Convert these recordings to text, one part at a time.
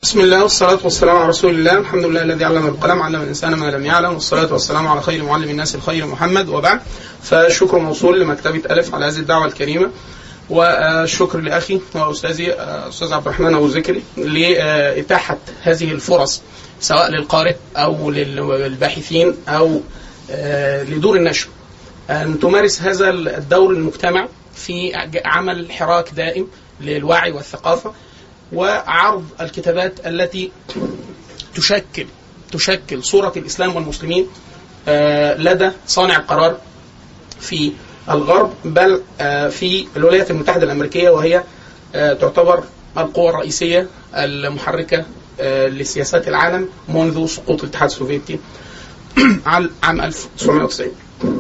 بسم الله والصلاة والسلام على رسول الله الحمد لله الذي علم بالقلم علم الإنسان ما لم يعلم والصلاة والسلام على خير معلم الناس الخير محمد وبعد فالشكر موصول لمكتبة ألف على هذه الدعوة الكريمة والشكر لأخي وأستاذي أستاذ عبد الرحمن أبو ذكري لإتاحة هذه الفرص سواء للقارئ أو للباحثين أو لدور النشر أن تمارس هذا الدور المجتمع في عمل حراك دائم للوعي والثقافة وعرض الكتابات التي تشكل تشكل صورة الإسلام والمسلمين لدى صانع القرار في الغرب بل في الولايات المتحدة الأمريكية وهي تعتبر القوى الرئيسية المحركة لسياسات العالم منذ سقوط الاتحاد السوفيتي عام 1990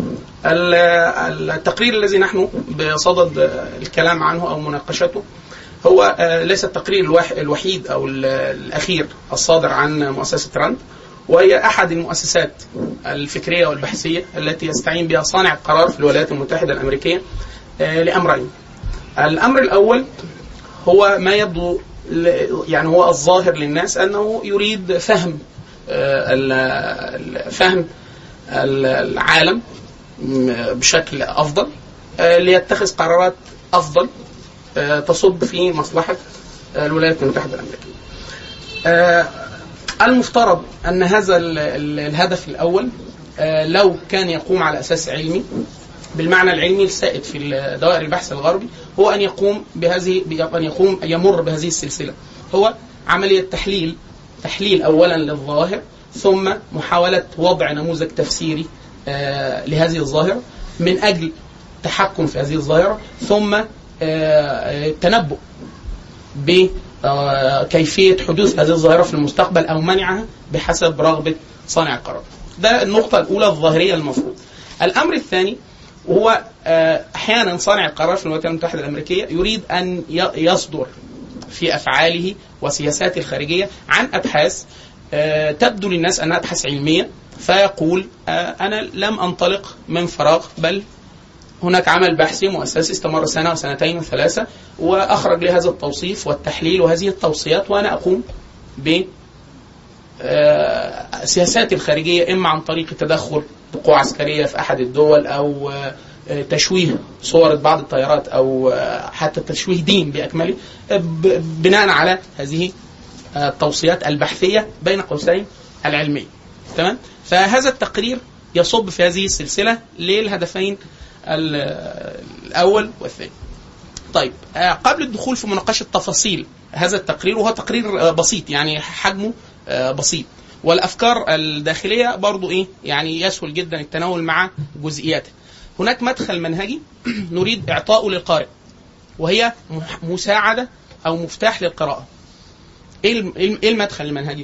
التقرير الذي نحن بصدد الكلام عنه أو مناقشته هو ليس التقرير الوحيد او الاخير الصادر عن مؤسسه راند وهي احد المؤسسات الفكريه والبحثيه التي يستعين بها صانع القرار في الولايات المتحده الامريكيه لامرين. الامر الاول هو ما يبدو يعني هو الظاهر للناس انه يريد فهم فهم العالم بشكل افضل ليتخذ قرارات افضل تصب في مصلحة الولايات المتحدة الأمريكية. المفترض أن هذا الهدف الأول لو كان يقوم على أساس علمي بالمعنى العلمي السائد في دوائر البحث الغربي هو أن يقوم بهذه أن يقوم يمر بهذه السلسلة هو عملية تحليل تحليل أولا للظاهر ثم محاولة وضع نموذج تفسيري لهذه الظاهرة من أجل تحكم في هذه الظاهرة ثم التنبؤ بكيفية حدوث هذه الظاهرة في المستقبل أو منعها بحسب رغبة صانع القرار ده النقطة الأولى الظاهرية المفروض الأمر الثاني هو أحيانا صانع القرار في الولايات المتحدة الأمريكية يريد أن يصدر في أفعاله وسياساته الخارجية عن أبحاث تبدو للناس أنها أبحاث علمية فيقول أنا لم أنطلق من فراغ بل هناك عمل بحثي مؤسسي استمر سنة وسنتين وثلاثة وأخرج لي هذا التوصيف والتحليل وهذه التوصيات وأنا أقوم ب سياساتي الخارجية إما عن طريق التدخل بقوة عسكرية في أحد الدول أو تشويه صور بعض الطيارات أو حتى تشويه دين بأكمله بناء على هذه التوصيات البحثية بين قوسين العلمية تمام فهذا التقرير يصب في هذه السلسلة للهدفين الأول والثاني طيب قبل الدخول في مناقشة تفاصيل هذا التقرير وهو تقرير بسيط يعني حجمه بسيط والأفكار الداخلية برضو إيه يعني يسهل جدا التناول مع جزئياته هناك مدخل منهجي نريد إعطاؤه للقارئ وهي مساعدة أو مفتاح للقراءة إيه المدخل المنهجي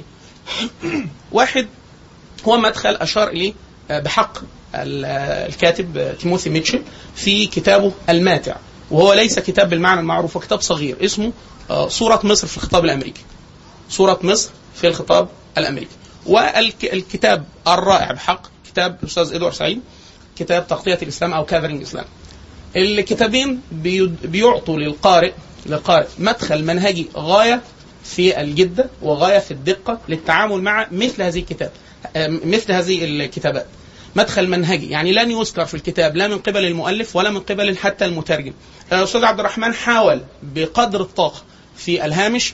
واحد هو مدخل أشار إليه بحق الكاتب تيموثي ميتشل في كتابه الماتع وهو ليس كتاب بالمعنى المعروف وكتاب صغير اسمه صورة مصر في الخطاب الأمريكي صورة مصر في الخطاب الأمريكي والكتاب الرائع بحق كتاب الأستاذ إدوار سعيد كتاب تغطية الإسلام أو كافرينج الإسلام الكتابين بيعطوا للقارئ للقارئ مدخل منهجي غاية في الجدة وغاية في الدقة للتعامل مع مثل هذه الكتاب مثل هذه الكتابات مدخل منهجي يعني لن يذكر في الكتاب لا من قبل المؤلف ولا من قبل حتى المترجم الاستاذ عبد الرحمن حاول بقدر الطاقه في الهامش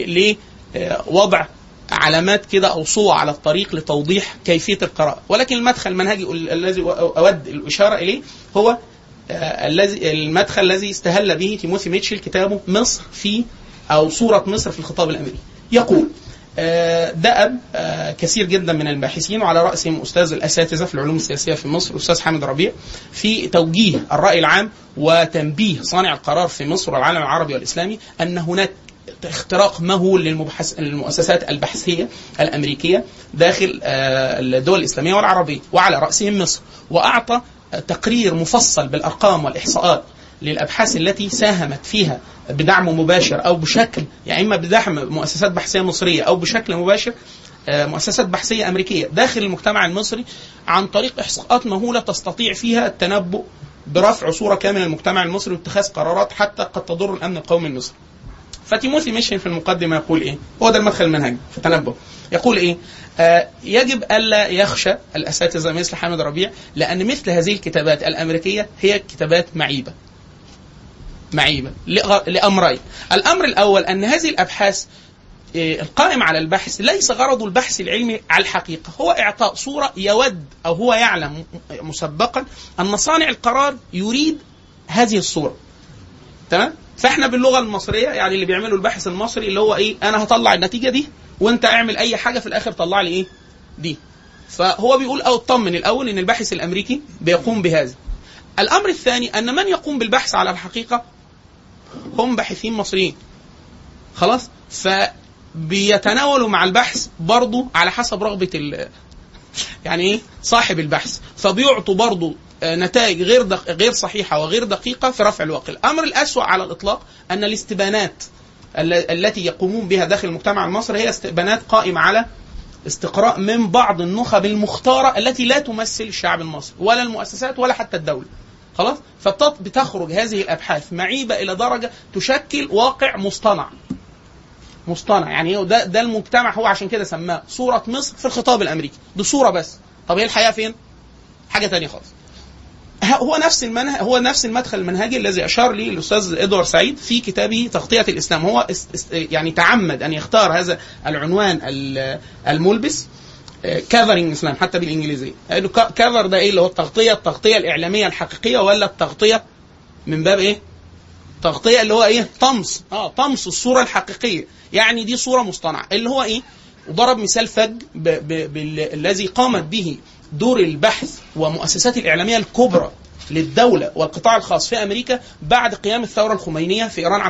لوضع علامات كده او صور على الطريق لتوضيح كيفيه القراءه ولكن المدخل المنهجي الذي اود الاشاره اليه هو الذي المدخل الذي استهل به تيموثي ميتشل كتابه مصر في او صوره مصر في الخطاب الامريكي يقول دأب كثير جدا من الباحثين وعلى رأسهم أستاذ الأساتذة في العلوم السياسية في مصر الأستاذ حامد ربيع في توجيه الرأي العام وتنبيه صانع القرار في مصر والعالم العربي والإسلامي أن هناك اختراق مهول للمبحث المؤسسات البحثية الأمريكية داخل الدول الإسلامية والعربية وعلى رأسهم مصر وأعطى تقرير مفصل بالأرقام والإحصاءات للابحاث التي ساهمت فيها بدعم مباشر او بشكل يعني اما بدعم مؤسسات بحثيه مصريه او بشكل مباشر مؤسسات بحثيه امريكيه داخل المجتمع المصري عن طريق احصاءات مهوله تستطيع فيها التنبؤ برفع صوره كامله للمجتمع المصري واتخاذ قرارات حتى قد تضر الامن القومي المصري. فتيموثي ميشن في المقدمه يقول ايه؟ هو ده المدخل المنهجي في التنبؤ يقول ايه؟ آه يجب الا يخشى الاساتذه مثل حامد ربيع لان مثل هذه الكتابات الامريكيه هي كتابات معيبه. معيبه لأغ- لامرين، الامر الاول ان هذه الابحاث آه، القائم على البحث ليس غرض البحث العلمي على الحقيقه، هو اعطاء صوره يود او هو يعلم مسبقا ان صانع القرار يريد هذه الصوره. تمام؟ فاحنا باللغه المصريه يعني اللي بيعملوا البحث المصري اللي هو ايه؟ انا هطلع النتيجه دي وانت اعمل اي حاجه في الاخر طلع لي ايه؟ دي. فهو بيقول او اطمن الاول ان الباحث الامريكي بيقوم بهذا. الامر الثاني ان من يقوم بالبحث على الحقيقه هم باحثين مصريين. خلاص؟ فبيتناولوا مع البحث برضه على حسب رغبه ال يعني ايه صاحب البحث فبيعطوا برضه آه، نتائج غير دق... غير صحيحه وغير دقيقه في رفع الواقع الامر الاسوا على الاطلاق ان الاستبانات ال- التي يقومون بها داخل المجتمع المصري هي استبانات قائمه على استقراء من بعض النخب المختاره التي لا تمثل الشعب المصري ولا المؤسسات ولا حتى الدوله خلاص فبتخرج هذه الابحاث معيبه الى درجه تشكل واقع مصطنع مصطنع يعني هو ده ده المجتمع هو عشان كده سماه صوره مصر في الخطاب الامريكي دي صوره بس طب هي الحقيقه فين حاجه تانية خالص ه- هو نفس المنهج هو نفس المدخل المنهجي الذي اشار لي الاستاذ ادوارد سعيد في كتابه تغطيه الاسلام هو است است يعني تعمد ان يختار هذا العنوان ال- الملبس كفرنج اسلام حتى بالانجليزيه قالوا كفر ده ايه اللي هو التغطيه التغطيه الاعلاميه الحقيقيه ولا التغطيه من باب ايه تغطيه اللي هو ايه طمس اه طمس الصوره الحقيقيه يعني دي صوره مصطنعه اللي هو ايه وضرب مثال فج ب- ب- بال- الذي قامت به دور البحث ومؤسسات الاعلاميه الكبرى للدوله والقطاع الخاص في امريكا بعد قيام الثوره الخمينيه في ايران عام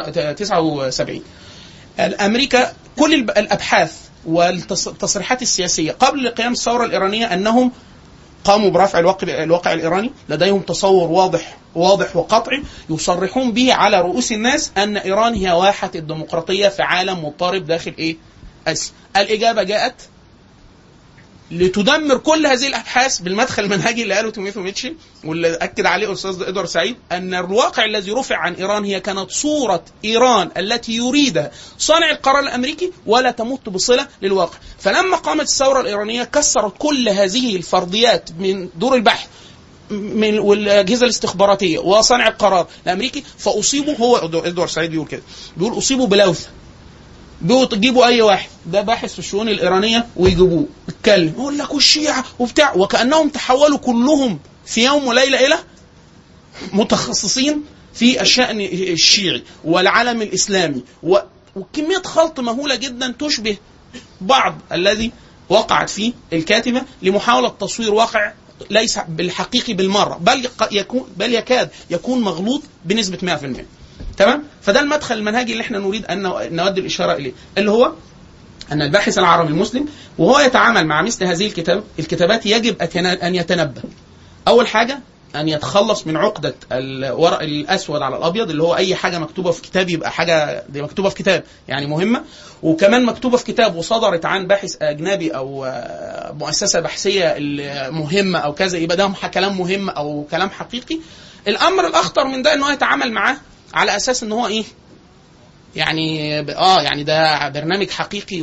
79 امريكا كل الب- الابحاث والتصريحات السياسيه قبل قيام الثوره الايرانيه انهم قاموا برفع الواقع, الواقع الايراني لديهم تصور واضح واضح وقطعي يصرحون به على رؤوس الناس ان ايران هي واحه الديمقراطيه في عالم مضطرب داخل ايه؟ اسيا. الاجابه جاءت لتدمر كل هذه الابحاث بالمدخل المنهجي اللي قاله توميثو ميتشل واللي اكد عليه الاستاذ ادوارد سعيد ان الواقع الذي رفع عن ايران هي كانت صوره ايران التي يريدها صانع القرار الامريكي ولا تمت بصله للواقع فلما قامت الثوره الايرانيه كسرت كل هذه الفرضيات من دور البحث من والاجهزه الاستخباراتيه وصانع القرار الامريكي فاصيبوا هو ادوارد سعيد بيقول كده بيقول اصيبوا بلوثه بيجيبوا اي واحد ده باحث في الشؤون الايرانيه ويجيبوه يتكلم يقول لك والشيعه وبتاع وكانهم تحولوا كلهم في يوم وليله الى متخصصين في الشان الشيعي والعالم الاسلامي و... وكميه خلط مهوله جدا تشبه بعض الذي وقعت فيه الكاتبه لمحاوله تصوير واقع ليس بالحقيقي بالمره بل يكون بل يكاد يكون مغلوط بنسبه 100% تمام فده المدخل المنهجي اللي احنا نريد ان نودي الاشاره اليه اللي هو ان الباحث العربي المسلم وهو يتعامل مع مثل هذه الكتاب الكتابات يجب ان يتنبه اول حاجه ان يتخلص من عقده الورق الاسود على الابيض اللي هو اي حاجه مكتوبه في كتاب يبقى حاجه دي مكتوبه في كتاب يعني مهمه وكمان مكتوبه في كتاب وصدرت عن باحث اجنبي او مؤسسه بحثيه مهمه او كذا يبقى ده كلام مهم او كلام حقيقي الامر الاخطر من ده ان هو يتعامل معاه على اساس ان هو ايه يعني اه يعني ده برنامج حقيقي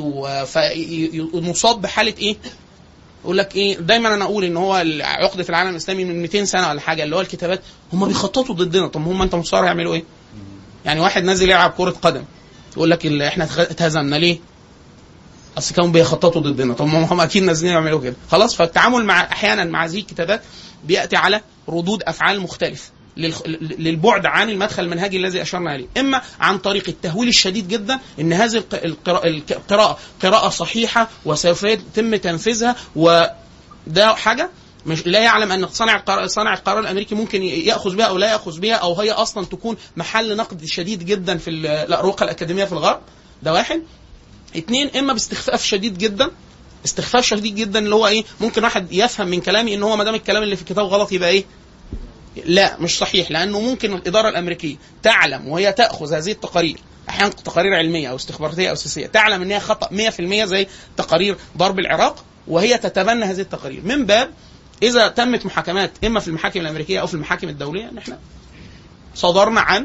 ونصاب بحاله ايه يقول لك ايه دايما انا اقول ان هو عقده العالم الاسلامي من 200 سنه ولا حاجه اللي هو الكتابات هم بيخططوا ضدنا طب هم انت مصر يعملوا ايه؟ يعني واحد نازل يلعب كره قدم يقول لك احنا اتهزمنا ليه؟ اصل كانوا بيخططوا ضدنا طب هم اكيد نازلين يعملوا كده خلاص فالتعامل مع احيانا مع هذه الكتابات بياتي على ردود افعال مختلفه للبعد عن المدخل المنهجي الذي اشرنا اليه، اما عن طريق التهويل الشديد جدا ان هذه القراءه قراءه صحيحه وسوف يتم تنفيذها وده حاجه مش لا يعلم ان صانع القرار صانع القرار الامريكي ممكن ياخذ بها او لا ياخذ بها او هي اصلا تكون محل نقد شديد جدا في الاروقه الاكاديميه في الغرب ده واحد اثنين اما باستخفاف شديد جدا استخفاف شديد جدا اللي هو ايه ممكن واحد يفهم من كلامي ان هو ما دام الكلام اللي في الكتاب غلط يبقى ايه لا مش صحيح لانه ممكن الاداره الامريكيه تعلم وهي تاخذ هذه التقارير احيانا تقارير علميه او استخباراتيه او سياسيه تعلم ان هي خطا 100% زي تقارير ضرب العراق وهي تتبنى هذه التقارير من باب اذا تمت محاكمات اما في المحاكم الامريكيه او في المحاكم الدوليه ان احنا صدرنا عن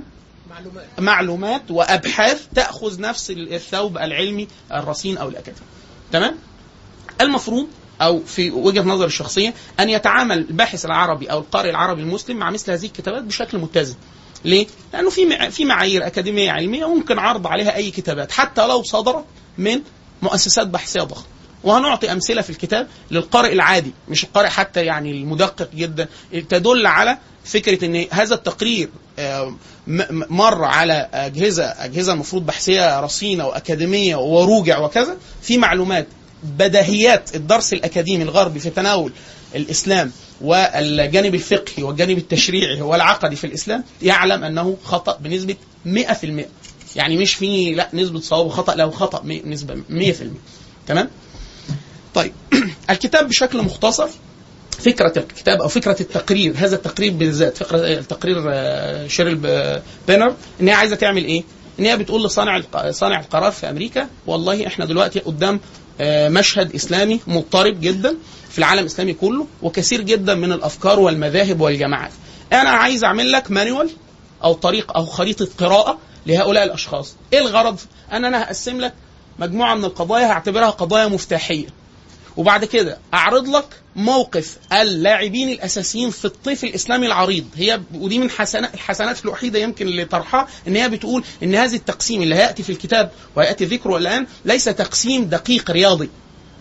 معلومات معلومات وابحاث تاخذ نفس الثوب العلمي الرصين او الاكاديمي تمام المفروض او في وجهه نظر الشخصيه ان يتعامل الباحث العربي او القارئ العربي المسلم مع مثل هذه الكتابات بشكل متزن ليه؟ لانه في مع- في معايير اكاديميه علميه ممكن عرض عليها اي كتابات حتى لو صدرت من مؤسسات بحثيه ضخمه وهنعطي امثله في الكتاب للقارئ العادي مش القارئ حتى يعني المدقق جدا تدل على فكره ان هذا التقرير آه، م- م- مر على اجهزه اجهزه المفروض بحثيه رصينه واكاديميه وروجع وكذا في معلومات بديهيات الدرس الاكاديمي الغربي في تناول الاسلام والجانب الفقهي والجانب التشريعي والعقدي في الاسلام يعلم انه خطا بنسبه 100% يعني مش في لا نسبه صواب وخطا له خطا مي- نسبه 100% تمام طيب الكتاب بشكل مختصر فكرة الكتاب أو فكرة التقرير هذا التقرير بالذات فكرة تقرير آه، شيرل ب- بينر إن هي عايزة تعمل إيه؟ إن هي بتقول لصانع الق- صانع القرار في أمريكا والله إحنا دلوقتي قدام آه، مشهد إسلامي مضطرب جدا في العالم الإسلامي كله وكثير جدا من الأفكار والمذاهب والجماعات أنا عايز أعمل لك مانيوال أو طريق أو خريطة قراءة لهؤلاء الأشخاص إيه الغرض؟ أن أنا هقسم لك مجموعة من القضايا هعتبرها قضايا مفتاحية وبعد كده اعرض لك موقف اللاعبين الاساسيين في الطيف الاسلامي العريض هي ودي من حسنات الحسنات الوحيده يمكن اللي طرحها ان هي بتقول ان هذا التقسيم اللي هياتي في الكتاب وياتي ذكره الان ليس تقسيم دقيق رياضي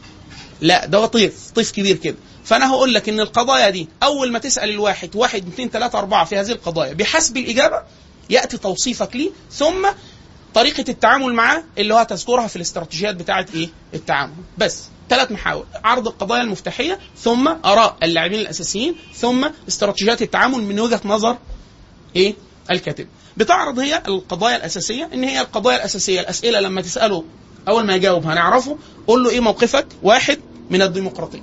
لا ده هو طيف طيف كبير كده فانا هقول لك ان القضايا دي اول ما تسال الواحد واحد اثنين ثلاثه اربعه في هذه القضايا بحسب الاجابه ياتي توصيفك ليه ثم طريقه التعامل معاه اللي هو تذكرها في الاستراتيجيات بتاعه ايه التعامل بس ثلاث محاور عرض القضايا المفتاحيه ثم اراء اللاعبين الاساسيين ثم استراتيجيات التعامل من وجهه نظر ايه الكاتب بتعرض هي القضايا الاساسيه ان هي القضايا الاساسيه الاسئله لما تساله اول ما يجاوب هنعرفه قول له ايه موقفك واحد من الديمقراطيه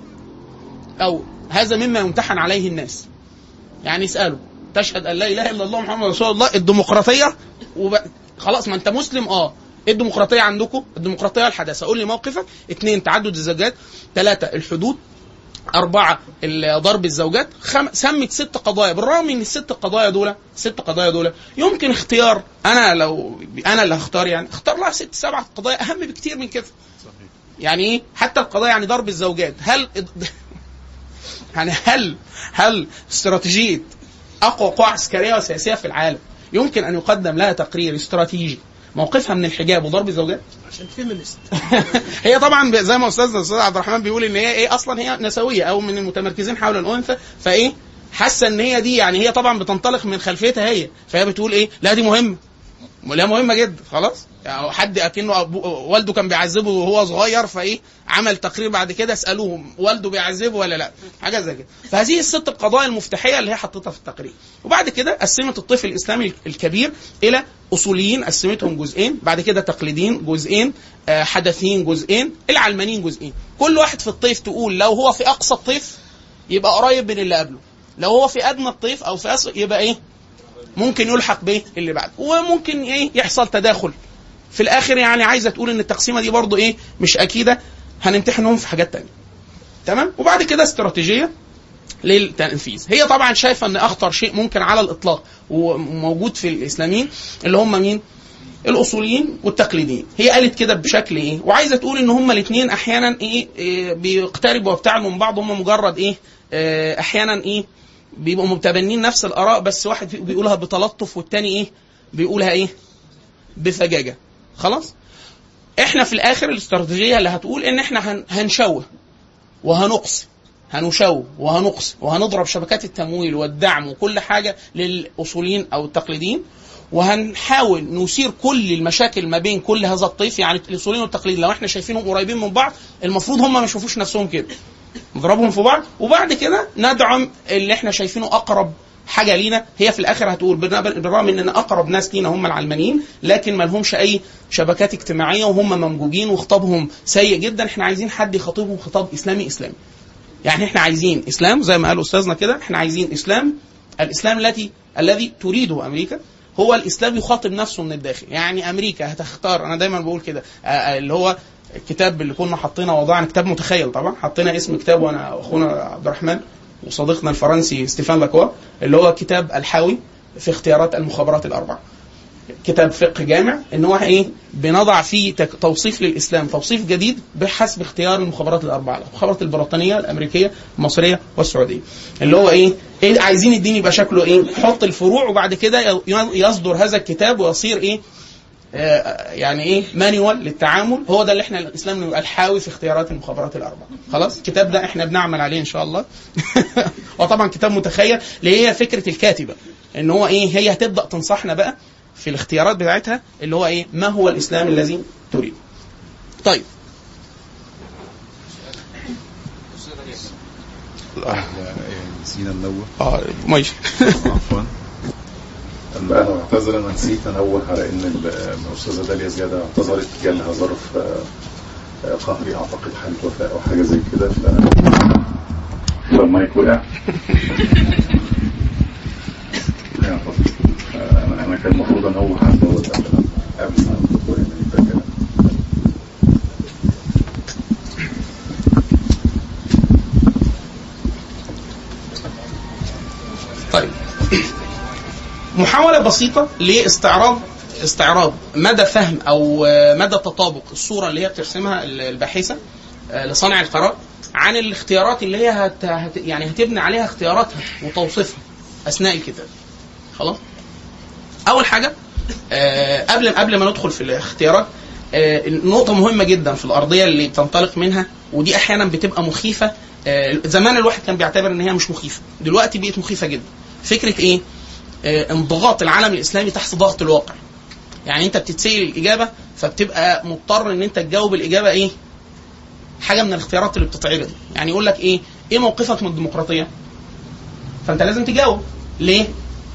او هذا مما يمتحن عليه الناس يعني اساله تشهد ان لا اله الا الله محمد رسول الله الديمقراطيه وب... خلاص ما انت مسلم اه ايه الديمقراطيه عندكم؟ الديمقراطيه الحداثه قول لي موقفك اثنين تعدد الزوجات ثلاثه الحدود أربعة ال- ضرب الزوجات خم... سمت ست قضايا بالرغم من الست قضايا دول ست قضايا دول يمكن اختيار أنا لو أنا اللي هختار يعني اختار لها ست سبع قضايا أهم بكتير من كده يعني ايه حتى القضايا يعني ضرب الزوجات هل يعني هل هل استراتيجيه اقوى قوى عسكريه وسياسيه في العالم يمكن ان يقدم لها تقرير استراتيجي موقفها من الحجاب وضرب الزوجات عشان فيمينست هي طبعا زي ما استاذنا الاستاذ عبد الرحمن بيقول ان هي ايه اصلا هي نسويه او من المتمركزين حول الانثى فايه حاسه ان هي دي يعني هي طبعا بتنطلق من خلفيتها هي فهي بتقول ايه لا دي مهمه لا مهمه جدا خلاص يعني حد اكنه أبو والده كان بيعذبه وهو صغير فايه عمل تقرير بعد كده اسالوه والده بيعذبه ولا لا حاجه زي كده فهذه الست القضايا المفتاحيه اللي هي حطيتها في التقرير وبعد كده قسمت الطفل الاسلامي الكبير الى اصوليين قسمتهم جزئين بعد كده تقليديين جزئين آه، حدثيين جزئين العلمانيين جزئين كل واحد في الطيف تقول لو هو في اقصى الطيف يبقى قريب من اللي قبله لو هو في ادنى الطيف او في أسفل يبقى ايه ممكن يلحق به اللي بعده وممكن ايه يحصل تداخل في الاخر يعني عايزه تقول ان التقسيمه دي برضو ايه مش اكيده هنمتحنهم في حاجات تانية تمام وبعد كده استراتيجيه للتنفيذ هي طبعا شايفه ان اخطر شيء ممكن على الاطلاق وموجود في الاسلاميين اللي هم مين الاصوليين والتقليديين هي قالت كده بشكل ايه وعايزه تقول ان هما الاثنين احيانا ايه, إيه بيقتربوا وبتاعوا من بعض هم مجرد ايه آه، احيانا ايه بيبقوا متبنين نفس الاراء بس واحد فيهم بيقولها بتلطف والتاني ايه بيقولها ايه بفجاجه خلاص احنا في الاخر الاستراتيجيه اللي هتقول ان احنا هن- هنشوه وهنقصي هنشوه وهنقصي وهنضرب شبكات التمويل والدعم وكل حاجه للاصوليين او التقليديين وهنحاول نثير كل المشاكل ما بين كل هذا الطيف يعني الاصوليين والتقليد لو احنا شايفينهم قريبين من بعض المفروض هم ما يشوفوش نفسهم كده نضربهم في بعض وبعد كده ندعم اللي احنا شايفينه اقرب حاجه لينا هي في الاخر هتقول بالرغم بالرغم ان اقرب ناس لينا هم العلمانيين لكن ما لهمش اي شبكات اجتماعيه وهم ممجوجين وخطابهم سيء جدا احنا عايزين حد يخاطبهم خطاب اسلامي اسلامي يعني احنا عايزين اسلام زي ما قال استاذنا كده احنا عايزين اسلام الاسلام التي الذي تريده امريكا هو الاسلام يخاطب نفسه من الداخل يعني امريكا هتختار انا دايما بقول كده آه، آه، اللي هو الكتاب اللي كنا حاطينه وضعنا كتاب متخيل طبعا حطينا اسم كتاب وانا واخونا عبد الرحمن وصديقنا الفرنسي ستيفان لاكوا اللي هو كتاب الحاوي في اختيارات المخابرات الاربعه كتاب فقه جامع ان هو ايه بنضع فيه تك- توصيف للاسلام توصيف جديد بحسب اختيار المخابرات الاربعه المخابرات البريطانيه الامريكيه المصريه والسعوديه اللي هو ايه, إيه عايزين الدين يبقى شكله ايه حط الفروع وبعد كده ي- يصدر هذا الكتاب ويصير ايه آه، يعني ايه مانيوال للتعامل هو ده اللي احنا الاسلام يبقى الحاوي في اختيارات المخابرات الاربعه خلاص الكتاب ده احنا بنعمل عليه ان شاء الله وطبعا كتاب متخيل اللي هي فكره الكاتبه ان هو ايه هي هتبدا تنصحنا بقى في الاختيارات بتاعتها اللي هو ايه ما هو الاسلام الذي تريد طيب احنا نسينا ننوه اه ماشي عفوا انا معتذر انا نسيت انوه على ان الاستاذه داليا زياده اعتذرت جالها ظرف آه، آه، قهري اعتقد حاله وفاه او حاجه زي كده ف فالمايك وقع لا، طب. آه، انا انا كان المفروض انوه على دوت قبل قبل ما الدكتور يبدا الكلام طيب محاولة بسيطة لاستعراض استعراض مدى فهم او آه، مدى تطابق الصورة اللي هي بترسمها الباحثة آه، لصانع القرار عن الاختيارات اللي هي هت... هت... يعني هتبني عليها اختياراتها وتوصيفها اثناء الكتاب. خلاص؟ اول حاجة آه، قبل قبل ما ندخل في الاختيارات آه، نقطة مهمة جدا في الأرضية اللي بتنطلق منها ودي أحيانا بتبقى مخيفة آه، زمان الواحد كان بيعتبر إن هي مش مخيفة دلوقتي بقت مخيفة جدا فكرة إيه؟ آه، انضغاط العالم الإسلامي تحت ضغط الواقع يعني أنت بتتسأل الإجابة فبتبقى مضطر إن أنت تجاوب الإجابة إيه؟ حاجة من الاختيارات اللي بتتعرض يعني يقول لك إيه؟ إيه موقفك من الديمقراطية؟ فأنت لازم تجاوب ليه؟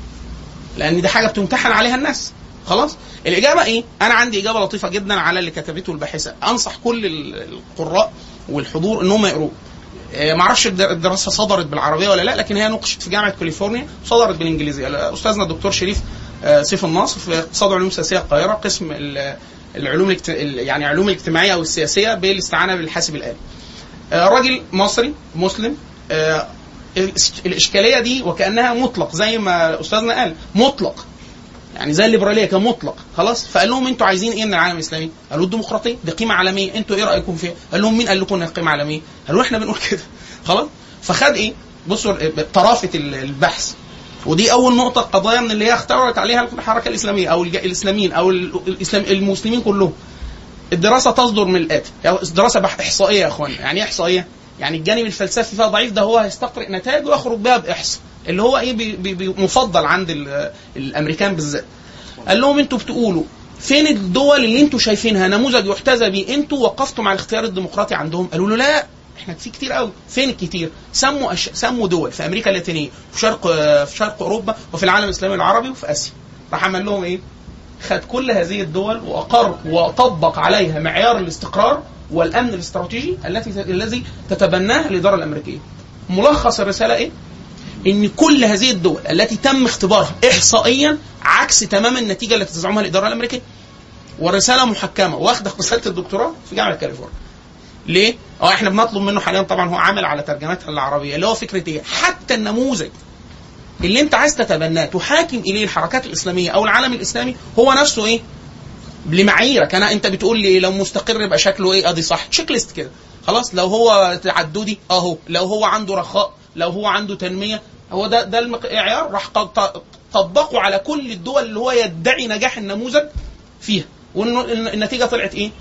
لان دي حاجه بتمتحن عليها الناس خلاص الاجابه ايه انا عندي اجابه لطيفه جدا على اللي كتبته الباحثه انصح كل ال- القراء والحضور ان هم يقروه آه، معرفش الدر- الدراسه صدرت بالعربيه ولا لا لكن هي نقشت في جامعه كاليفورنيا صدرت بالانجليزيه استاذنا الدكتور شريف آه، سيف الناصر في اقتصاد وعلوم سياسيه القاهره قسم ال- العلوم الاجت... ال- يعني علوم الاجتماعيه او السياسيه بالاستعانه بالحاسب الالي آه، راجل مصري مسلم آه، الإس- الاشكاليه دي وكانها مطلق زي ما استاذنا قال مطلق يعني زي الليبراليه كان مطلق خلاص فقال لهم انتوا عايزين ايه من العالم الاسلامي؟ قالوا الديمقراطيه دي قيمه عالميه انتوا ايه رايكم فيها؟ قال لهم مين قال لكم انها قيمه عالميه؟ قالوا احنا بنقول كده خلاص فخد ايه؟ بصوا طرافه ال- البحث ودي اول نقطه قضايا من اللي هي اخترعت عليها الحركه الاسلاميه او الج- الاسلاميين او ال- الاسلام المسلمين كلهم الدراسه تصدر من الاتي يعني دراسه بح- احصائيه يا اخوان يعني ايه احصائيه يعني الجانب الفلسفي فيها ضعيف ده هو هيستقرئ نتائج ويخرج بها باحصاء اللي هو ايه بي بي بي مفضل عند ال- الامريكان بالذات قال لهم انتوا بتقولوا فين الدول اللي انتوا شايفينها نموذج يحتذى بيه انتوا وقفتوا مع الاختيار الديمقراطي عندهم قالوا له لا احنا في كتير قوي فين الكتير سموا أش... سموا دول في امريكا اللاتينيه في شرق في شرق اوروبا وفي العالم الاسلامي العربي وفي اسيا راح عمل لهم ايه خد كل هذه الدول واقر وطبق عليها معيار الاستقرار والامن الاستراتيجي التي الذي تتبناه الاداره الامريكيه. ملخص الرساله ايه؟ ان كل هذه الدول التي تم اختبارها احصائيا عكس تماما النتيجه التي تزعمها الاداره الامريكيه. والرساله محكمه واخده رساله الدكتوراه في جامعه كاليفورنيا. ليه؟ اه احنا بنطلب منه حاليا طبعا هو عامل على ترجمتها العربيه اللي هو فكره ايه؟ حتى النموذج اللي انت عايز تتبناه تحاكم اليه الحركات الاسلاميه او العالم الاسلامي هو نفسه ايه؟ لمعاييرك انا انت بتقول لي لو مستقر يبقى شكله ايه ادي صح تشيك ليست كده خلاص لو هو تعددي اهو لو هو عنده رخاء لو هو عنده تنميه هو ده ده المعيار راح ط- طبقه على كل الدول اللي هو يدعي نجاح النموذج فيها والنتيجه طلعت ايه؟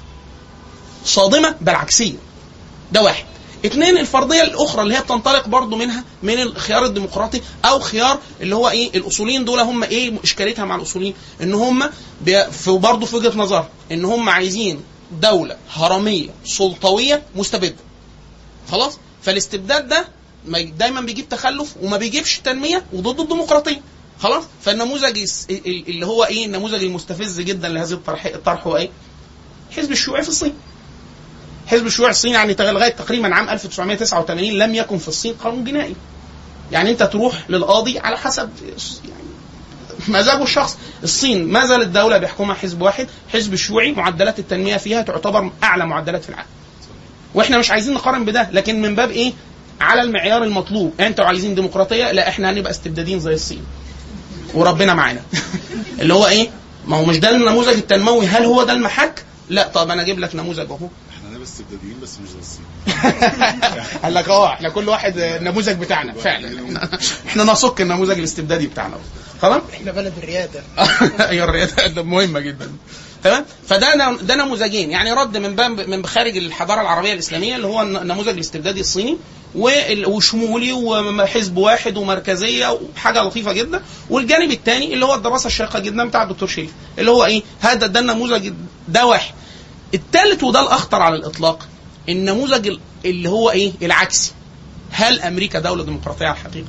صادمه بل عكسيه ده واحد اثنين الفرضيه الاخرى اللي هي بتنطلق برضو منها من الخيار الديمقراطي او خيار اللي هو ايه الاصوليين دول هم ايه اشكاليتها مع الاصوليين ان هم بي- في برضو في وجهه نظر ان هم عايزين دوله هرميه سلطويه مستبده خلاص فالاستبداد ده ما ي- دايما بيجيب تخلف وما بيجيبش تنميه وضد الديمقراطيه خلاص فالنموذج الس- ال- اللي هو ايه النموذج المستفز جدا لهذه الطرح الطرح هو ايه الحزب الشيوعي في الصين حزب الشيوعي الصيني يعني تغ- لغايه تقريبا عام 1989 لم يكن في الصين قانون جنائي. يعني انت تروح للقاضي على حسب يعني مزاجه الشخص الصين ما زالت دوله بيحكمها حزب واحد حزب الشيوعي معدلات التنميه فيها تعتبر اعلى معدلات في العالم واحنا مش عايزين نقارن بده لكن من باب ايه على المعيار المطلوب انتوا عايزين ديمقراطيه لا احنا هنبقى استبداديين زي الصين وربنا معانا اللي هو ايه ما هو مش ده النموذج التنموي هل هو ده المحك لا طب انا اجيب لك نموذج اهو احنا هنبقى استبداديين بس مش زي الصين قال لك اه احنا كل واحد النموذج بتاعنا فعلا احنا- احنا نصك النموذج الاستبدادي بتاعنا خلاص احنا بلد الرياده ايوه الرياده مهمه جدا تمام فده ن- ده نموذجين يعني رد من باب من خارج الحضاره العربيه الاسلاميه اللي هو الن- النموذج الاستبدادي الصيني وال- وشمولي وحزب واحد ومركزيه وحاجه لطيفه جدا والجانب الثاني اللي هو الدراسه الشاقه جدا بتاع الدكتور شريف اللي هو ايه هذا ده النموذج ده واحد الثالث وده الاخطر على الاطلاق النموذج ال- اللي هو ايه العكسي هل امريكا دوله ديمقراطيه على الحقيقه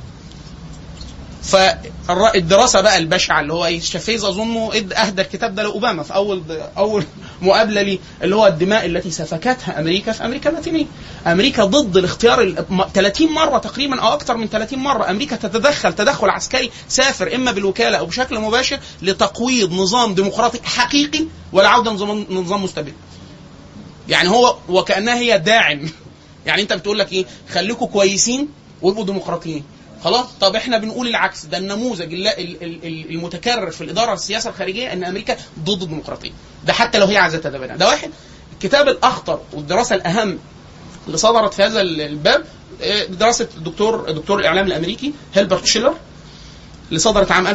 فالدراسه بقى البشعه اللي هو ايه شافيز اظنه إد- اهدى الكتاب ده لاوباما في اول اول مقابله ليه اللي هو الدماء التي سفكتها امريكا في امريكا اللاتينيه. امريكا ضد الاختيار ال- م- 30 مره تقريبا او اكثر من 30 مره امريكا تتدخل تدخل عسكري سافر اما بالوكاله او بشكل مباشر لتقويض نظام ديمقراطي حقيقي والعوده نظام نظام مستبد. يعني هو وكانها هي داعم يعني انت بتقول لك ايه خليكم كويسين وابقوا ديمقراطيين خلاص طب احنا بنقول العكس ده النموذج الل- ال- ال- ال- المتكرر في الاداره السياسه الخارجيه ان امريكا ضد الديمقراطيه ده حتى لو هي عايزه تتبنى ده واحد الكتاب الاخطر والدراسه الاهم اللي صدرت في هذا ال- الباب اه، دراسه الدكتور دكتور الاعلام الامريكي هيلبرت شيلر اللي صدرت عام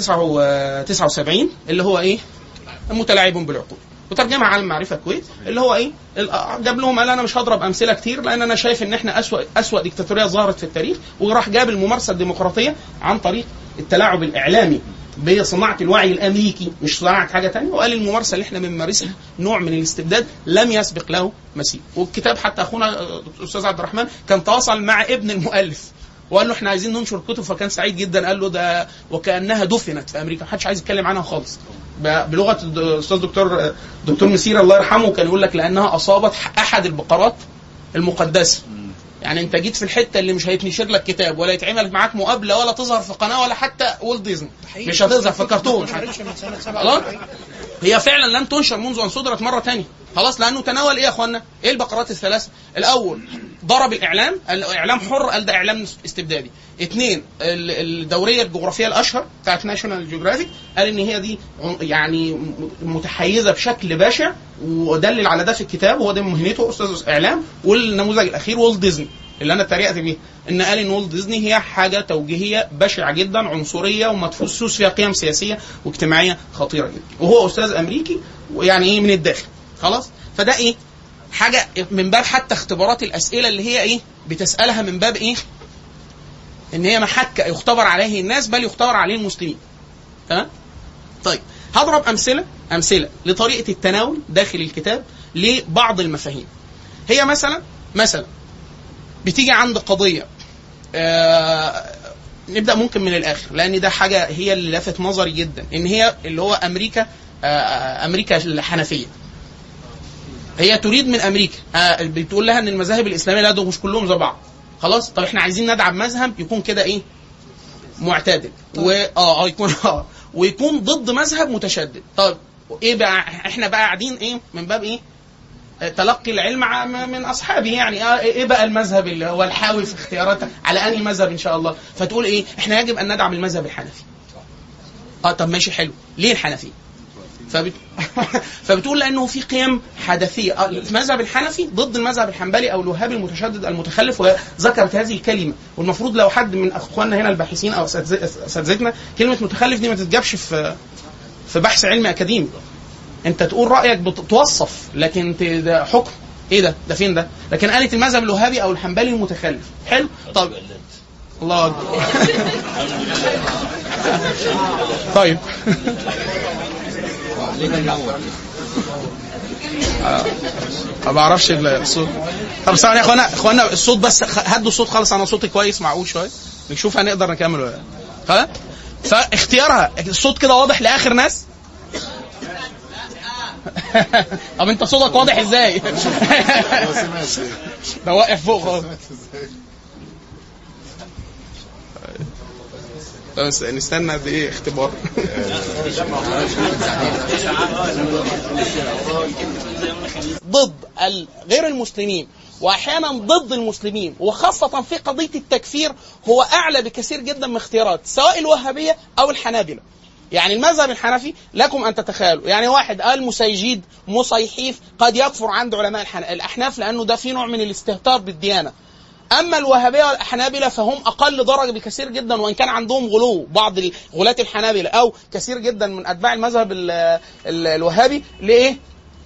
1979 اللي هو ايه متلاعب بالعقول وترجمها على المعرفه الكويت اللي هو ايه ال- جاب لهم قال انا مش هضرب امثله كتير لان انا شايف ان احنا اسوا اسوا ديكتاتوريه ظهرت في التاريخ وراح جاب الممارسه الديمقراطيه عن طريق التلاعب الاعلامي بصناعه الوعي الامريكي مش صناعه حاجه تانية وقال الممارسه اللي احنا بنمارسها نوع من الاستبداد لم يسبق له مثيل والكتاب حتى اخونا آه، الاستاذ عبد الرحمن كان تواصل مع ابن المؤلف وقال له احنا عايزين ننشر كتب فكان سعيد جدا قال له ده وكانها دفنت في امريكا محدش عايز يتكلم عنها خالص ب- بلغه الد- الاستاذ دكتور دكتور مسير الله يرحمه كان يقول لك لانها اصابت احد البقرات المقدسه يعني انت جيت في الحته اللي مش هيتنشر لك كتاب ولا يتعمل معاك مقابله ولا تظهر في قناه ولا حتى وولت ديزني مش هتظهر في كرتون ما اتشهرتش من سنه خلاص 47 هي فعلا لم تنشر منذ ان صدرت مره تانية خلاص لانه تناول ايه يا اخوانا؟ ايه البقرات الثلاثه؟ الاول ضرب الاعلام، الاعلام حر قال ده اعلام استبدادي. اثنين ال- الدوريه الجغرافيه الاشهر بتاعت ناشونال جيوغرافيك قال ان هي دي عم- يعني م- متحيزه بشكل بشع ودلل على ده في الكتاب وهو ده مهنته استاذ اعلام والنموذج الاخير والت ديزني اللي انا اتريقت بيه ان قال ان والت ديزني هي حاجه توجيهيه بشعه جدا عنصريه ومدفوس فيها قيم سياسيه واجتماعيه خطيره جدا وهو استاذ امريكي ويعني ايه من الداخل خلاص فده ايه حاجه من باب حتى اختبارات الاسئله اللي هي ايه بتسالها من باب ايه ان هي محك يختبر عليه الناس بل يختبر عليه المسلمين تمام طيب هضرب امثله امثله لطريقه التناول داخل الكتاب لبعض المفاهيم هي مثلا مثلا بتيجي عند قضيه آه نبدا ممكن من الاخر لان ده حاجه هي اللي لفت نظري جدا ان هي اللي هو امريكا آه امريكا الحنفيه هي تريد من امريكا آه بتقول لها ان المذاهب الاسلاميه لا دول مش كلهم زي بعض خلاص طب احنا عايزين ندعم مذهب يكون كده ايه معتدل و اه اه يكون اه ويكون ضد مذهب متشدد طب ايه بقى احنا بقى قاعدين ايه من باب ايه آه، تلقي العلم ع- م- من اصحابه يعني آه، ايه بقى المذهب اللي هو الحاوي في اختياراتك على انهي مذهب ان شاء الله فتقول ايه احنا يجب ان ندعم المذهب الحنفي اه طب ماشي حلو ليه الحنفي فبت... فبتقول لانه في قيم حدثيه آه، المذهب الحنفي ضد المذهب الحنبلي او الوهابي المتشدد المتخلف وذكرت هذه الكلمه والمفروض لو حد من اخواننا هنا الباحثين او أساتذ- اساتذتنا كلمه متخلف دي ما تتجابش في في بحث علمي اكاديمي انت تقول رايك بتوصف لكن ت- ده حكم ايه ده ده فين ده لكن قالت المذهب الوهابي او الحنبلي المتخلف حلو طب الله اكبر طيب آه، ما بعرفش الصوت طب ثواني يا اخوانا اخوانا الصوت بس خ- هدوا الصوت خالص انا صوتي كويس معقول شويه نشوف هنقدر نكمل ولا لا خلاص فاختيارها الصوت كده واضح لاخر ناس طب انت صوتك واضح ازاي هو سمع ازاي؟ ده واقف فوق خالص سمعت ازاي؟ بس نستنى قد ايه اختبار ضد ال- غير المسلمين واحيانا ضد المسلمين وخاصه في قضيه التكفير هو اعلى بكثير جدا من اختيارات سواء الوهابيه او الحنابله يعني المذهب الحنفي لكم ان تتخيلوا يعني واحد قال مسيجيد مصيحيف قد يكفر عند علماء الحن... الاحناف لانه ده في نوع من الاستهتار بالديانه اما الوهابيه والحنابله فهم اقل درجه بكثير جدا وان كان عندهم غلو بعض غلاة الحنابله او كثير جدا من اتباع المذهب ال ال الوهابي لايه؟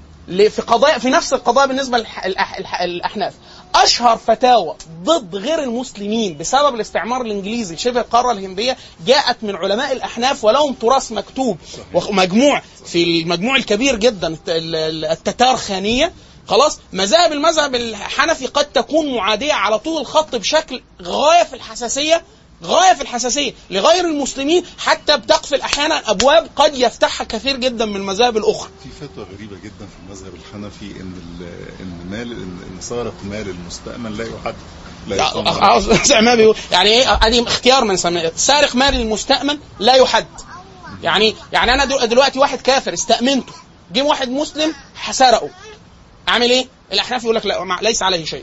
ل- في قضايا في نفس القضايا بالنسبه للاحناف اشهر فتاوى ضد غير المسلمين بسبب الاستعمار الانجليزي شبه القاره الهنديه جاءت من علماء الاحناف ولهم تراث مكتوب ومجموع في المجموع الكبير جدا الت- ال- ال- التتارخانيه خلاص مذاهب المذهب الحنفي قد تكون معاديه على طول الخط بشكل غايه في الحساسيه غايه في الحساسيه لغير المسلمين حتى بتقفل احيانا ابواب قد يفتحها كثير جدا من المذاهب الاخرى في فتوى غريبة جدا في المذهب الحنفي ان ال- ان مال ان إن سارق مال المستأمن لا يحد لا يقام عليه. عاوز زي ما بيقول يعني ايه ادي اختيار من سمي سارق مال المستأمن لا يحد يعني يعني انا دل- دلوقتي واحد كافر استأمنته جه واحد مسلم سرقه اعمل ايه؟ الاحناف يقول لك لا مع- ليس عليه شيء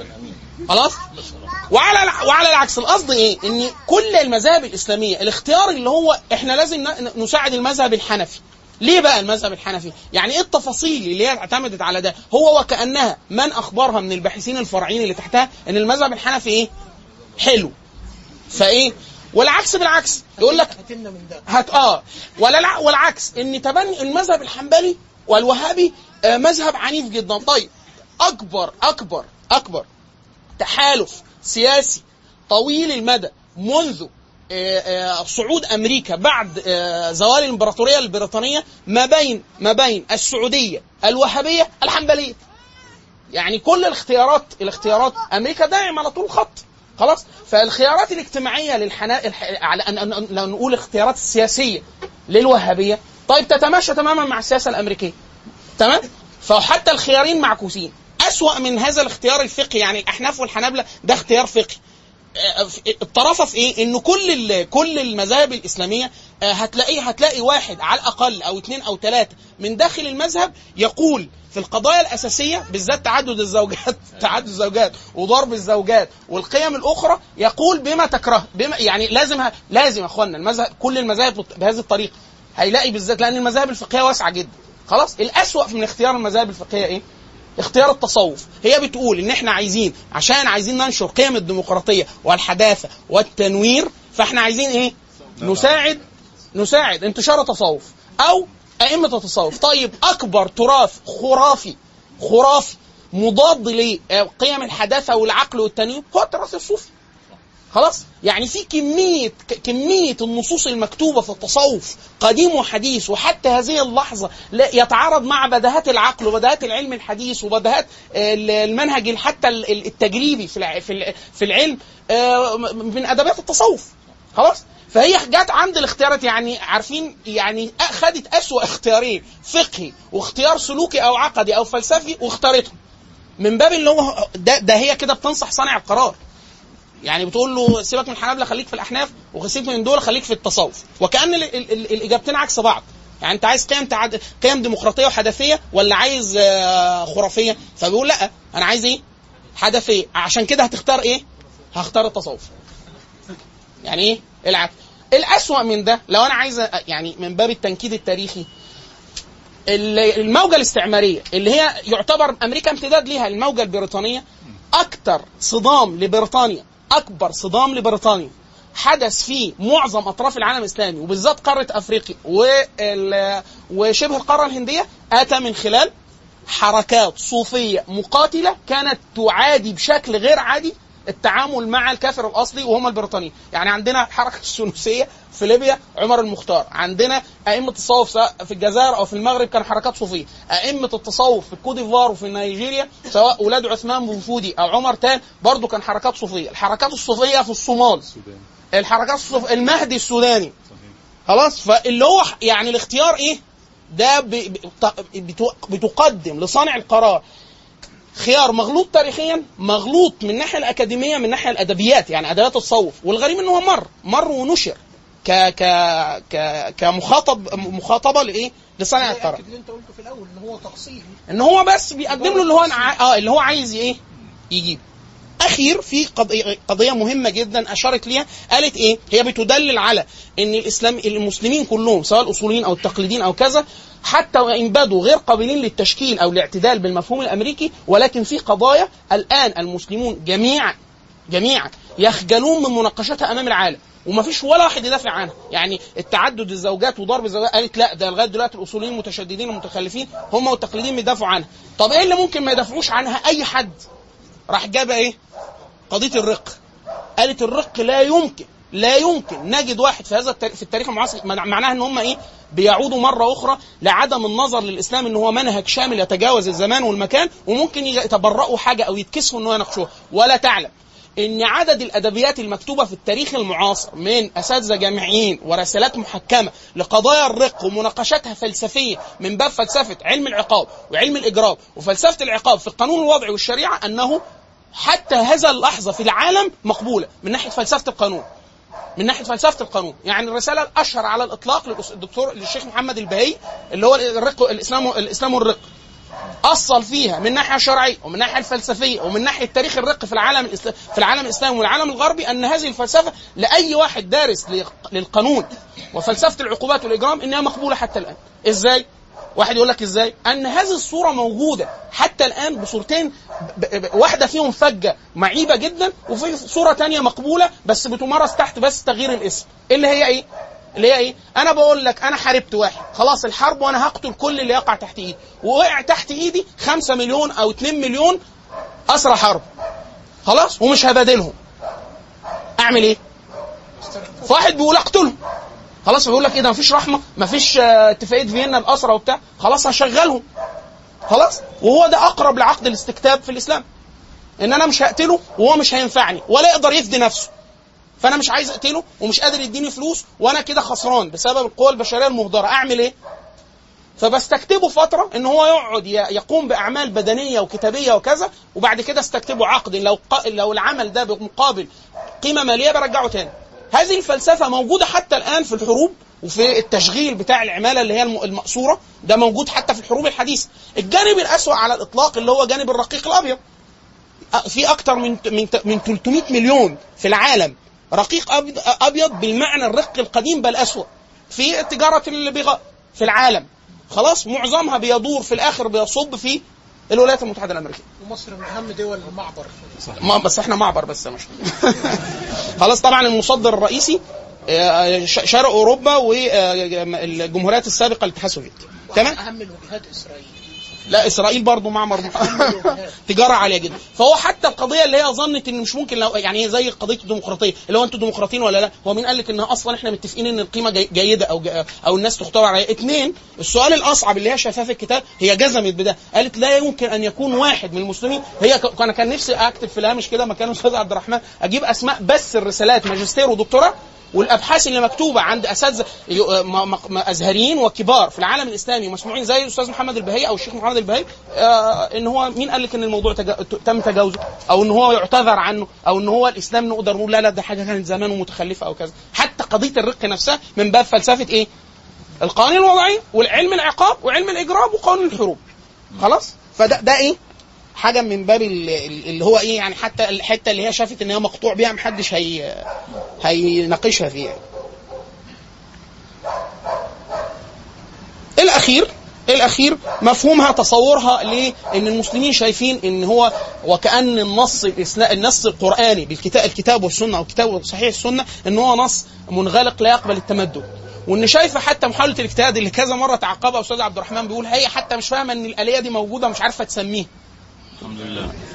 خلاص وعلى الع- وعلى العكس القصد ايه؟ ان كل المذاهب الاسلاميه الاختيار اللي هو احنا لازم ن- نساعد المذهب الحنفي ليه بقى المذهب الحنفي؟ يعني ايه التفاصيل اللي هي اعتمدت على ده؟ هو وكانها من اخبرها من الباحثين الفرعيين اللي تحتها ان المذهب الحنفي ايه؟ حلو. فايه؟ والعكس بالعكس يقول لك هاتلنا من ده هت اه ولا الع- والعكس ان تبني المذهب الحنبلي والوهابي آه مذهب عنيف جدا طيب اكبر اكبر اكبر تحالف سياسي طويل المدى منذ آه، آه، صعود امريكا بعد آه، زوال الامبراطوريه البريطانيه ما بين ما بين السعوديه الوهابيه الحنبليه يعني كل الاختيارات الاختيارات امريكا داعم على طول الخط خلاص فالخيارات الاجتماعيه للحنا الح... على ان أن- أن- لو نقول الاختيارات السياسيه للوهابيه طيب تتماشى تماما مع السياسه الامريكيه تمام فحتى الخيارين معكوسين أسوأ من هذا الاختيار الفقهي يعني الاحناف والحنابله ده اختيار فقهي آه، في- الطرافه في ايه؟ انه كل ال- كل المذاهب الاسلاميه آه، هتلاقي هتلاقي واحد على الاقل او اثنين او ثلاثه من داخل المذهب يقول في القضايا الاساسيه بالذات تعدد الزوجات تعدد الزوجات وضرب الزوجات والقيم الاخرى يقول بما تكره بما يعني لازم ه- لازم يا اخوانا المذهب كل المذاهب بت- بهذه الطريقه هيلاقي بالذات لان المذاهب الفقهيه واسعه جدا خلاص الاسوأ من اختيار المذاهب الفقهيه ايه؟ اختيار التصوف هي بتقول ان احنا عايزين عشان عايزين ننشر قيم الديمقراطيه والحداثه والتنوير فاحنا عايزين ايه نساعد نساعد انتشار التصوف او ائمه التصوف طيب اكبر تراث خرافي خرافي مضاد لقيم الحداثه والعقل والتنوير هو التراث الصوفي خلاص يعني في كميه ك- كميه النصوص المكتوبه في التصوف قديم وحديث وحتى هذه اللحظه لا يتعارض مع بدهات العقل وبدهات العلم الحديث وبدهات ال- المنهج حتى ال- ال- التجريبي في الع- في الع- في العلم آه، م- من ادبيات التصوف خلاص فهي جت عند الاختيارات يعني عارفين يعني خدت اسوأ اختيارين فقهي واختيار سلوكي او عقدي او فلسفي واختارتهم من باب اللي هو ده, ده هي كده بتنصح صانع القرار يعني بتقول له سيبك من الحنابله خليك في الاحناف وسيبك من دول خليك في التصوف وكان ال ال ال الاجابتين عكس بعض يعني انت عايز قيم تعد... قيم ديمقراطيه وحدثيه ولا عايز آه، خرافيه فبيقول لا انا عايز ايه حدثيه عشان كده هتختار ايه هختار التصوف يعني ايه العكس الاسوأ من ده لو انا عايز أ- يعني من باب التنكيد التاريخي ال- الموجة الاستعمارية اللي هي يعتبر أمريكا امتداد ليها الموجة البريطانية أكتر صدام لبريطانيا أكبر صدام لبريطانيا حدث في معظم أطراف العالم الإسلامي وبالذات قارة أفريقيا وال- وشبه القارة الهندية أتى من خلال حركات صوفية مقاتلة كانت تعادي بشكل غير عادي التعامل مع الكافر الاصلي وهم البريطانيين، يعني عندنا الحركه السنوسيه في ليبيا عمر المختار، عندنا ائمه التصوف سواء في الجزائر او في المغرب كان حركات صوفيه، ائمه التصوف في الكوت ديفوار وفي نيجيريا سواء اولاد عثمان بن فودي او عمر تال برضه كان حركات صوفيه، الحركات الصوفيه في الصومال السودان الحركات الصوف المهدي السوداني صحيح خلاص فاللي هو يعني الاختيار ايه؟ ده ب- ب- ط- بتو- بتقدم لصانع القرار خيار مغلوط تاريخيا مغلوط من الناحيه الاكاديميه من الناحيه الادبيات يعني ادبيات التصوف والغريب ان هو مر مر ونشر ك ك ك كمخاطب مخاطبه لايه؟ لصانع القرار يأكد اللي انت قلته في الاول ان هو تقصير ان هو بس بيقدم له اللي هو ع- اه اللي هو عايز ايه؟ يجيب الاخير في قضيه قضيه مهمه جدا اشارت ليها قالت ايه هي بتدلل على ان الاسلام المسلمين كلهم سواء الاصوليين او التقليديين او كذا حتى وان بدوا غير قابلين للتشكيل او الاعتدال بالمفهوم الامريكي ولكن في قضايا الان المسلمون جميعا جميعا يخجلون من مناقشتها امام العالم ومفيش ولا واحد يدافع عنها يعني التعدد الزوجات وضرب الزوجات قالت لا ده لغايه دلوقتي الاصوليين المتشددين المتخلفين هم والتقليديين بيدافعوا عنها طب ايه اللي ممكن ما يدافعوش عنها اي حد راح جاب ايه قضيه الرق قالت الرق لا يمكن لا يمكن نجد واحد في هذا التاريخ في التاريخ المعاصر معناها ان هم ايه بيعودوا مره اخرى لعدم النظر للاسلام ان هو منهج شامل يتجاوز الزمان والمكان وممكن يتبرؤوا حاجه او يتكسفوا ان هو يناقشوها ولا تعلم ان عدد الادبيات المكتوبه في التاريخ المعاصر من اساتذه جامعيين ورسالات محكمه لقضايا الرق ومناقشتها فلسفيه من باب فلسفه علم العقاب وعلم الاجرام وفلسفه العقاب في القانون الوضعي والشريعه انه حتى هذا اللحظه في العالم مقبوله من ناحيه فلسفه القانون من ناحيه فلسفه القانون يعني الرساله الاشهر على الاطلاق للدكتور للشيخ محمد البهي اللي هو الرق الاسلام الاسلام والرق اصل فيها من الناحيه الشرعيه ومن الناحيه الفلسفيه ومن ناحيه تاريخ الرق في العالم الإسلام في العالم الاسلامي والعالم الغربي ان هذه الفلسفه لاي واحد دارس للقانون وفلسفه العقوبات والاجرام انها مقبوله حتى الان ازاي واحد يقول لك ازاي ان هذه الصوره موجوده حتى الان بصورتين ب... ب... واحده فيهم فجه معيبه جدا وفي صوره تانية مقبوله بس بتمارس تحت بس تغيير الاسم اللي هي ايه اللي هي ايه؟ انا بقول لك انا حاربت واحد خلاص الحرب وانا هقتل كل اللي يقع تحت ايدي ووقع تحت ايدي 5 مليون او 2 مليون اسرى حرب خلاص ومش هبادلهم اعمل ايه؟ فواحد بيقول اقتلهم خلاص بيقول لك ايه ده مفيش رحمه مفيش اتفاقيه فيينا الاسرى وبتاع خلاص هشغلهم خلاص وهو ده اقرب لعقد الاستكتاب في الاسلام ان انا مش هقتله وهو مش هينفعني ولا يقدر يفدي نفسه فانا مش عايز اقتله ومش قادر يديني فلوس وانا كده خسران بسبب القوى البشريه المهدره اعمل ايه فبستكتبه فتره ان هو يقعد يقوم باعمال بدنيه وكتابيه وكذا وبعد كده استكتبه عقد لو لو العمل ده بمقابل قيمه ماليه برجعه تاني هذه الفلسفه موجوده حتى الان في الحروب وفي التشغيل بتاع العماله اللي هي المأسوره ده موجود حتى في الحروب الحديثه الجانب الأسوأ على الاطلاق اللي هو جانب الرقيق الابيض في اكثر من من من 300 مليون في العالم رقيق ابيض بالمعنى الرق القديم بل اسوأ في تجاره البغاء في العالم خلاص معظمها بيدور في الاخر بيصب في الولايات المتحده الامريكيه ومصر من اهم دول المعبر ما بس احنا معبر بس مش خلاص طبعا المصدر الرئيسي شرق اوروبا والجمهوريات السابقه للاتحاد السوفيتي تمام اهم الوجهات اسرائيل لا اسرائيل برضه معمر تجاره عاليه جدا فهو حتى القضيه اللي هي ظنت ان مش ممكن لو يعني زي قضيه الديمقراطيه اللي هو انتوا ديمقراطيين ولا لا هو مين قال لك ان اصلا احنا متفقين ان القيمه جي جيده او جي او الناس تختار عليها اثنين السؤال الاصعب اللي هي شايفاه في الكتاب هي جزمت بده قالت لا يمكن ان يكون واحد من المسلمين هي ك... انا كان نفسي اكتب في الهامش كده مكان الاستاذ عبد الرحمن اجيب اسماء بس الرسالات ماجستير ودكتوراه والابحاث اللي مكتوبه عند اساتذه ازهريين وكبار في العالم الاسلامي ومسموعين زي الاستاذ محمد البهي او الشيخ محمد البهي آه ان هو مين قال لك ان الموضوع تجا... تم تجاوزه او ان هو يعتذر عنه او ان هو الاسلام نقدر نقول لا لا ده حاجه كانت زمان ومتخلفه او كذا حتى قضيه الرق نفسها من باب فلسفه ايه القوانين الوضعيه والعلم العقاب وعلم الاجرام وقانون الحروب خلاص فده ده ايه حاجه من باب اللي هو ايه يعني حتى الحته اللي هي شافت ان هي مقطوع بيها محدش هي هيناقشها فيها الاخير الاخير مفهومها تصورها لان المسلمين شايفين ان هو وكان النص النص القراني بالكتاب الكتاب والسنه او الكتاب صحيح السنه ان هو نص منغلق لا يقبل التمدد وان شايفه حتى محاوله الاجتهاد اللي كذا مره تعقبها استاذ عبد الرحمن بيقول هي حتى مش فاهمه ان الاليه دي موجوده ومش عارفه تسميها الحمد لله